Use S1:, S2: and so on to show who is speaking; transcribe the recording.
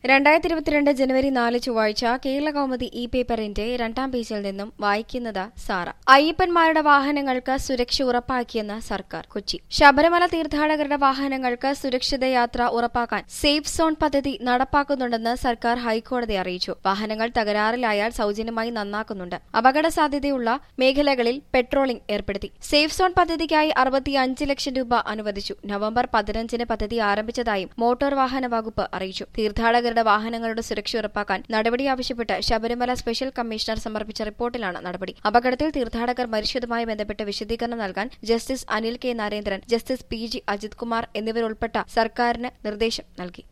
S1: രണ്ടായിരത്തി ഇരുപത്തിരണ്ട് ജനുവരി നാല് ചൊവ്വാഴ്ച കേരള കൗമുദി ഇ പേപ്പറിന്റെ രണ്ടാം പേജിൽ നിന്നും വായിക്കുന്നത് സാറ അയ്യപ്പന്മാരുടെ വാഹനങ്ങൾക്ക് സുരക്ഷ ഉറപ്പാക്കിയെന്ന് സർക്കാർ കൊച്ചി ശബരിമല തീർത്ഥാടകരുടെ വാഹനങ്ങൾക്ക് സുരക്ഷിത യാത്ര ഉറപ്പാക്കാൻ സേഫ് സോൺ പദ്ധതി നടപ്പാക്കുന്നുണ്ടെന്ന് സർക്കാർ ഹൈക്കോടതി അറിയിച്ചു വാഹനങ്ങൾ തകരാറിലായാൽ സൌജന്യമായി നന്നാക്കുന്നുണ്ട് അപകട സാധ്യതയുള്ള മേഖലകളിൽ പെട്രോളിംഗ് ഏർപ്പെടുത്തി സേഫ് സോൺ പദ്ധതിക്കായി അറുപത്തിയഞ്ച് ലക്ഷം രൂപ അനുവദിച്ചു നവംബർ പതിനഞ്ചിന് പദ്ധതി ആരംഭിച്ചതായും മോട്ടോർ വാഹന വകുപ്പ് അറിയിച്ചു തീർത്ഥാടകരുടെ വാഹനങ്ങളുടെ സുരക്ഷ ഉറപ്പാക്കാൻ നടപടി ആവശ്യപ്പെട്ട് ശബരിമല സ്പെഷ്യൽ കമ്മീഷണർ സമർപ്പിച്ച റിപ്പോർട്ടിലാണ് നടപടി അപകടത്തിൽ തീർത്ഥാടകർ മരിച്ചതുമായി ബന്ധപ്പെട്ട് വിശദീകരണം നൽകാൻ justice Anil K Narendran justice P G Ajith Kumar എന്നിവരുൾപ്പെട്ട സർക്കാരിന് നിർദ്ദേശം നൽകി